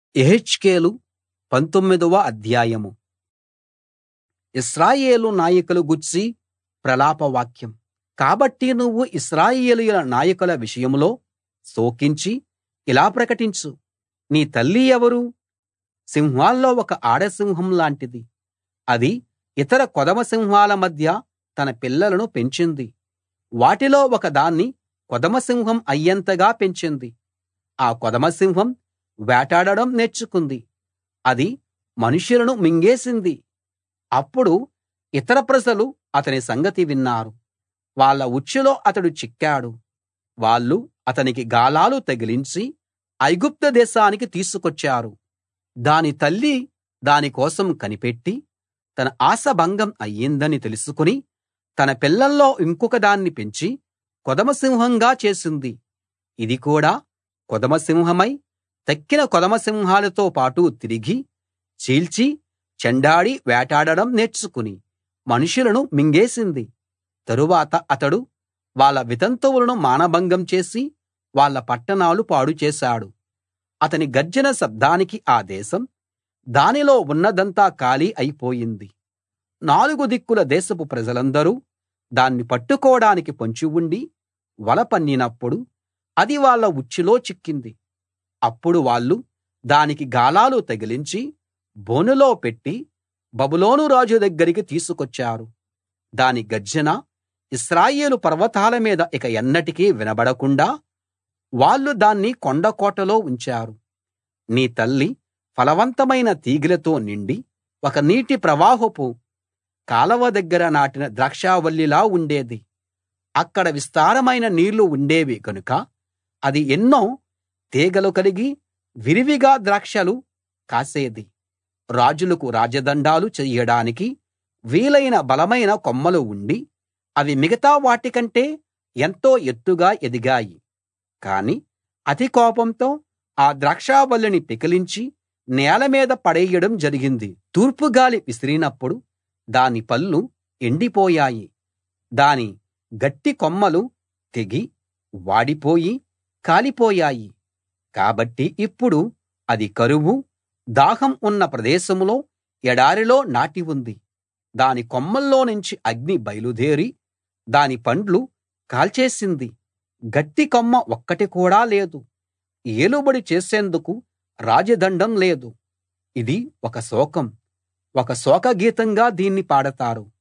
యెహెజ్కేలు పంతొమ్మిదవ అధ్యాయం ఇశ్రాయేలు నాయకుల గూర్చి ప్రలాప వాక్యం కాబట్టి నువ్వు ఇశ్రాయేలీయుల నాయకుల విషయంలో శోకించి ఇలా ప్రకటించు నీ తల్లి ఎవరు సింహాల్లో ఒక ఆడ సింహం లాంటిది అది ఇతర కొదమ సింహాల మధ్య తన పిల్లలను పెంచింది వాటిలో ఒకదాన్ని కొదమ సింహం అయ్యేంతగా పెంచింది ఆ కొదమ సింహం వేటాడడం నేర్చుకుంది అది మనుషులను మింగేసింది అప్పుడు ఇతర ప్రజలు అతని సంగతి విన్నారు వాళ్ళ ఉచ్చులో అతడు చిక్కాడు వాళ్ళు అతనికి గాలాలు తగిలించి ఐగుప్తు దేశానికి తీసుకొచ్చారు దాని తల్లి దాని కోసం కనిపెట్టి తన ఆశ భంగం అయ్యిందని తెలుసుకుని తన పిల్లల్లో ఇంకొక దాన్ని పెంచి కొదమ సింహంగా చేసింది ఇది కూడా కొదమ సింహమై తక్కిన కొదమ సింహాలతో పాటు తిరిగి చీల్చి చెండాడి వేటాడడం నేర్చుకుని మనుషులను మింగేసింది తరువాత అతడు వాళ్ళ వితంతువులను మానభంగం చేసి వాళ్ళ పట్టణాలు పాడు చేశాడు అతని గర్జన శబ్దానికి ఆ దేశం దానిలో ఉన్నదంతా ఖాళీ అయిపోయింది నాలుగు దిక్కుల దేశపు ప్రజలందరూ దాన్ని పట్టుకోడానికి పొంచి ఉండి వల పన్నినప్పుడు అది వాళ్ళ ఉచ్చులో చిక్కింది అప్పుడు వాళ్ళు దానికి గాలాలు తగిలించి బోనులో పెట్టి బబులోను రాజు దగ్గరికి తీసుకొచ్చారు దాని గర్జన ఇశ్రాయేలు పర్వతాల మీద ఇక ఎన్నటికీ వినబడకుండా వాళ్ళు దాన్ని కొండకోటలో ఉంచారు నీ తల్లి ఫలవంతమైన తీగెలతో నిండి ఒక నీటి ప్రవాహపు కాలవ దగ్గర నాటిన ద్రాక్షావల్లిలా ఉండేది అక్కడ విస్తారమైన నీళ్లు ఉండేవి గనుక అది ఎన్నో తీగలు కలిగి విరివిగా ద్రాక్షలు కాసేది రాజులకు రాజదండాలు చెయ్యడానికి వీలైన బలమైన కొమ్మలు ఉండి అవి మిగతా వాటికంటే ఎంతో ఎత్తుగా ఎదిగాయి కాని అతి కోపంతో ఆ ద్రాక్షావల్లిని పెకిలించి నేల మీద పడేయడం జరిగింది తూర్పుగాలి విసిరినప్పుడు దాని పళ్ళు ఎండిపోయాయి దాని గట్టి కొమ్మలు తెగి వాడిపోయి కాలిపోయాయి కాబట్టి ఇప్పుడు అది కరువు దాహం ఉన్న ప్రదేశంలో ఎడారిలో నాటి ఉంది దాని కొమ్మల్లో నుంచి అగ్ని బయలుదేరి దాని పండ్లు కాల్చేసింది గట్టి కొమ్మ ఒక్కటి కూడా లేదు ఏలుబడి చేసేందుకు రాజదండం లేదు ఇది ఒక శోకం ఒక శోకగీతంగా దీన్ని పాడతారు